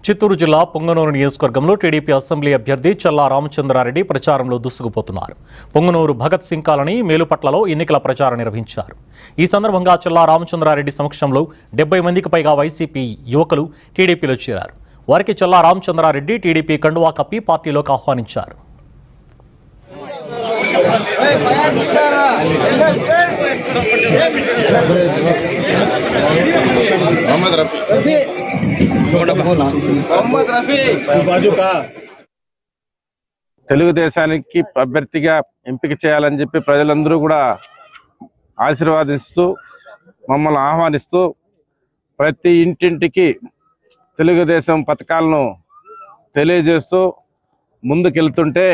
చిత్తూరు జిల్లా పొంగనూరు నియోజకవర్గంలో TDP assembly అభ్యర్థి చల్లా రామచంద్రారెడ్డి ప్రచారంలో దూసుకుపోతున్నారు పొంగనూరు భగత్ సింగ్ కాలనీ మేలుపట్లలో ఎన్నికల ప్రచారం నిర్వహించారు ఈ సందర్భంగా చల్లా రామచంద్రారెడ్డి సమక్షంలో డెబ్బై మందికి పైగా వైసీపీ యువకులు టీడీపీలో చేరారు వారికి చల్లా రామచంద్రారెడ్డి టీడీపీ కండువా కప్పి పార్టీలోకి ఆహ్వానించారు मोहम्मद रफी मोहम्मद रफी తెలుగుదేశానికి అభ్యర్థిగా ఎంపిక చేయాలని చెప్పి ప్రజలందరూ కూడా ఆశీర్వాదిస్తూ మమ్మల్ని ఆహ్వానిస్తూ ప్రతి ఇంటింటికి తెలుగుదేశం పథకాలను తెలియజేస్తూ ముందుకెళ్తుంటే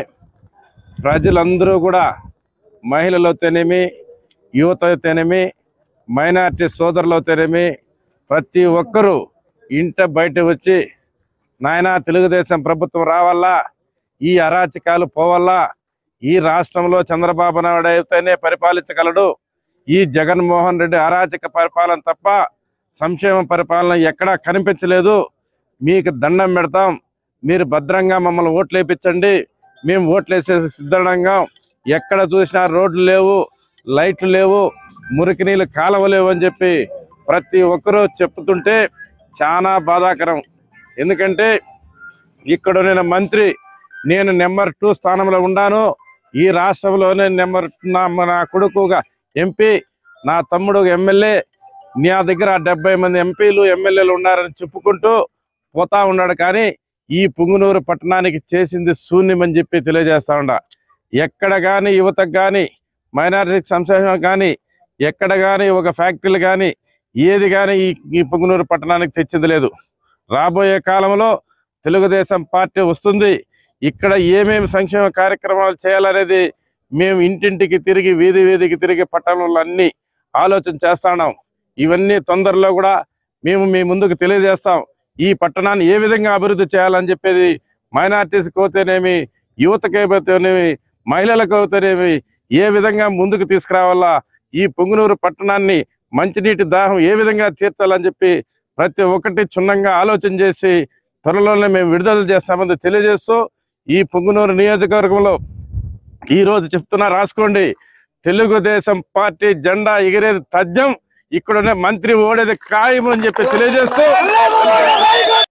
ప్రజలందరూ కూడా మహిళలు అయితేనేమి యువత అయితేనేమి మైనార్టీ సోదరులు అయితేనేమి ప్రతి ఒక్కరూ ఇంట బయట వచ్చి నాయనా తెలుగుదేశం ప్రభుత్వం రావాలా ఈ అరాచకాలు పోవాలా ఈ రాష్ట్రంలో చంద్రబాబు నాయుడు అయితేనే పరిపాలించగలడు ఈ జగన్మోహన్ రెడ్డి అరాచక పరిపాలన తప్ప సంక్షేమ పరిపాలన ఎక్కడా కనిపించలేదు మీకు దండం పెడతాం మీరు భద్రంగా మమ్మల్ని ఓట్లు వేయించండి మేము ఓట్లు వేసే సిద్ధంగా ఎక్కడ చూసినా రోడ్లు లేవు లైట్లు లేవు మురికి నీళ్ళు కాలువ లేవు అని చెప్పి ప్రతి ఒక్కరూ చెప్తుంటే చాలా బాధాకరం ఎందుకంటే ఇక్కడ నేను మంత్రి నేను నెంబర్ టూ స్థానంలో ఉన్నాను ఈ రాష్ట్రంలోనే నెంబర్ నా నా కొడుకుగా ఎంపీ నా తమ్ముడు ఎమ్మెల్యే నా దగ్గర డెబ్బై మంది ఎంపీలు ఎమ్మెల్యేలు ఉన్నారని చెప్పుకుంటూ పోతా ఉన్నాడు కానీ ఈ పుంగునూరు పట్టణానికి చేసింది శూన్యమని చెప్పి తెలియజేస్తా ఉండ ఎక్కడ కానీ యువతకు కానీ మైనారిటీ సంక్షేమం కానీ ఎక్కడ కానీ ఒక ఫ్యాక్టరీలు కానీ ఏది కానీ ఈ ఈ పుంగునూరు పట్టణానికి తెచ్చింది లేదు రాబోయే కాలంలో తెలుగుదేశం పార్టీ వస్తుంది ఇక్కడ ఏమేమి సంక్షేమ కార్యక్రమాలు చేయాలనేది మేము ఇంటింటికి తిరిగి వీధి వీధికి తిరిగి పట్టణంలో అన్ని ఆలోచన చేస్తున్నాం ఇవన్నీ తొందరలో కూడా మేము మీ ముందుకు తెలియజేస్తాం ఈ పట్టణాన్ని ఏ విధంగా అభివృద్ధి చేయాలని చెప్పేది మైనార్టీస్కి అయితేనేమి యువతకి అయితేనేమి మహిళలకు అయితేనేమి ఏ విధంగా ముందుకు తీసుకురావాలా ఈ పొంగునూరు పట్టణాన్ని మంచినీటి దాహం ఏ విధంగా తీర్చాలని చెప్పి ప్రతి ఒక్కటి క్షుణ్ణంగా ఆలోచన చేసి త్వరలోనే మేము విడుదల చేస్తామని తెలియజేస్తూ ఈ పొంగునూరు నియోజకవర్గంలో ఈ రోజు చెప్తున్నా రాసుకోండి తెలుగుదేశం పార్టీ జెండా ఎగిరేది తథ్యం ఇక్కడనే మంత్రి ఓడేది ఖాయం అని చెప్పి తెలియజేస్తూ